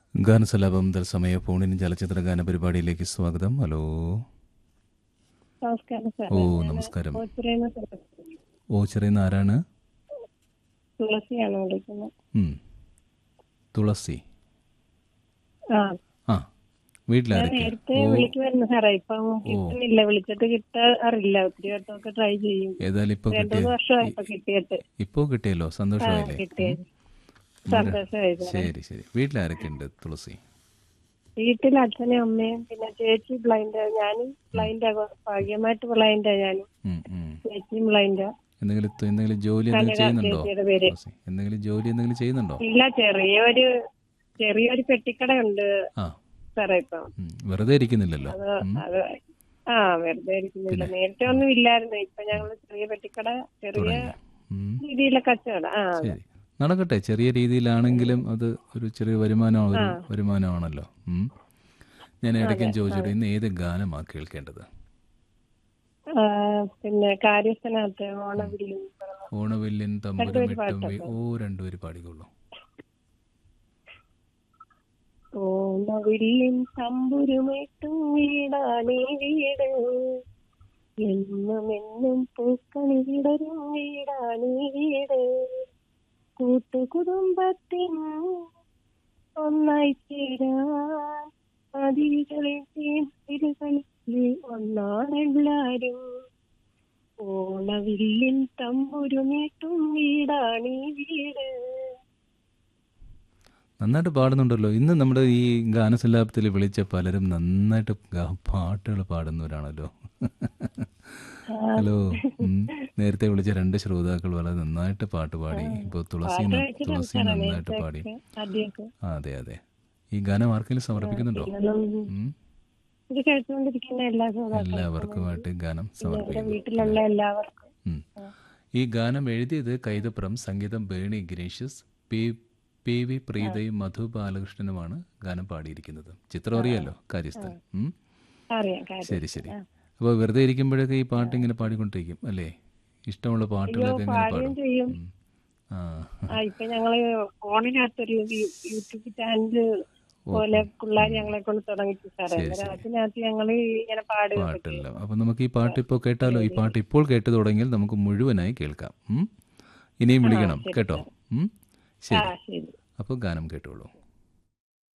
ഗാനസലാപം തത്സമയ ഫോണിൻ ചലച്ചിത്ര ഗാന പരിപാടിയിലേക്ക് സ്വാഗതം ഹലോ നമസ്കാരം സാർ ഓ നമസ്കാരം ഓച്ചിറയിൽ ഓ ചെറിയ ആരാണ് തുളസിയാണ് വിളിക്കുന്നത് ഉം. തുളസി ആ ആ ഞാൻ വീട്ടിലാരൊക്കെ നേരത്തെ വിളിക്കുമായിരുന്നു സാറേ ഇപ്പം കിട്ടുന്നില്ല വിളിച്ചിട്ട് കിട്ടാറില്ല ഒത്തിരി വട്ടമൊക്കെ ട്രൈ ചെയ്യും ഏതായാലും ഇപ്പൊ രണ്ടു കിട്ടിയ മൂന്ന് വർഷമായി ഇപ്പൊ കിട്ടിയിട്ട് ഇപ്പോ കിട്ടിയല്ലോ സന്തോഷമായില്ലേ കിട്ടിയത് സന്തോഷമായി സാർ ശരി ശരി വീട്ടിലാരൊക്കെ ഉണ്ട് തുളസി വീട്ടിൽ അച്ഛനും അമ്മയും പിന്നെ ചേച്ചി ബ്ലൈൻഡാ ഞാനും ബ്ലൈൻഡാ ഭാഗ്യമായിട്ട് ബ്ലൈൻഡാ ഞാനും ഉം, ഉം. ചേച്ചിയും ബ്ലൈൻഡാ എന്തെങ്കിലും എന്തെങ്കിലും ജോലി എന്തെങ്കിലും ചെയ്യുന്നുണ്ടോ ചേച്ചിയുടെ പേര് തുളസി എന്തെങ്കിലും ജോലി എന്തെങ്കിലും ചെയ്യുന്നുണ്ടോ ഇല്ല ചെറിയൊരു ചെറിയൊരു പെട്ടിക്കടയുണ്ട് ആ സാറേ ഇപ്പം ഉം. വെറുതെ ഇരിക്കുന്നില്ലല്ലോ അത് അത് ആ വെറുതെ ഇരിക്കുന്നില്ല നേരത്തെ ഒന്നും ഇല്ലായിരുന്നു ഇപ്പൊ ഞങ്ങള് ചെറിയ പെട്ടിക്കട ചെറിയ ഉം. രീതിയിലെ കച്ചവടം ആ ശരി നടക്കട്ടെ ചെറിയ രീതിയിലാണെങ്കിലും അത് ഒരു ചെറിയ വരുമാനം ഒരു വരുമാനമാണല്ലോ ഉം. ഞാൻ ഇടയ്ക്കും ചോദിച്ചോട്ടെ ഇന്ന് ഏത് ഗാനമാണ് കേൾക്കേണ്ടത് ആ, പിന്നെ കാര്യസ്ഥനകത്ത് ഓണവില്ലും ഓണവില്യൻ തമ്പുരം ഇട്ടും വി- ഓ രണ്ടുപേര് പാടിക്കൊള്ളൂ ഓണവില്ലിൻ തമ്പുരുമിട്ടും വീടാണീ വീട് എന്നും എന്നും പൂക്കണി വിടരും വീടാണീ വീട് കൂട്ടുകുടുംബത്തിൻ ഒന്നായി ചേരാൻ അതിരുകളിൽ തിരുകളിൽ ഒന്നാണെല്ലാരും ഓണവില്ലിൻ തമ്പുരുമിട്ടും വീടാണീ വീട് നന്നായിട്ട് പാടുന്നുണ്ടല്ലോ ഇന്ന് നമ്മുടെ ഈ ഗാനസല്ലാപത്തിൽ വിളിച്ച പലരും നന്നായിട്ട് ഗാ- പാട്ടുകൾ പാടുന്നവരാണല്ലോ ഹലോ ഉം. നേരത്തെ വിളിച്ച രണ്ട് ശ്രോതാക്കൾ വളരെ നന്നായിട്ട് പാട്ട് പാടി ഇപ്പോൾ തുളസി ന- തുളസി നന്നായിട്ട് പാടി ആദ്യമൊക്കെ ആ, അതെ അതെ ഈ ഗാനം ആർക്കെങ്കിലും സമർപ്പിക്കുന്നുണ്ടോ ഉം. ഇത് കേട്ടുകൊണ്ടിരിക്കുന്ന എല്ലാ ശ്രോതാക്കളും എല്ലാവർക്കുമായിട്ട് ഗാനം സമർപ്പിക്കുന്നു വീട്ടിലുള്ള എല്ലാവർക്കും ഉം. ഈ ഗാനം എഴുതിയത് കൈതപ്പുറം സംഗീതം Berny Gracious P P V പ്രീതയും മധു ബാലകൃഷ്ണനുമാണ് ഗാനം പാടിയിരിക്കുന്നത് ചിത്രം അറിയാലോ കാര്യസ്ഥൻ ഉം. അറിയാം കാര്യം ശരി ശരി അപ്പോൾ വെറുതെ ഇരിക്കുമ്പോഴൊക്കെ ഈ പാട്ട് ഇങ്ങനെ പാടിക്കൊണ്ടിരിക്കും അല്ലേ ഇഷ്ടമുള്ള പാട്ടുകളൊക്കെ ഇങ്ങനെ പാടുകയും പാടും ചെയ്യും ഉം. ആ ആ ഇപ്പൊ ഞങ്ങള് ഫോണിനകത്തൊരു യൂ- യൂട്യൂബ് ചാനല് പോലെ പിള്ളേർ ഞങ്ങളെ കൊണ്ട് തുടങ്ങിച്ചു സാറേ അന്നേരം അതിനകത്ത് ഞങ്ങള് ഇങ്ങനെ പാടുക പാട്ടെല്ലാം അപ്പോൾ നമുക്ക് ഈ പാട്ട് ഇപ്പോൾ കേട്ടാലോ ഈ പാട്ട് ഇപ്പോൾ കേട്ട് തുടങ്ങിയാൽ നമുക്ക് മുഴുവനായി കേൾക്കാം ഉം. ഇനിയും വിളിക്കണം കേട്ടോ ഉം. ആ ശരി ശരി അപ്പോൾ ഗാനം കേട്ടോളൂ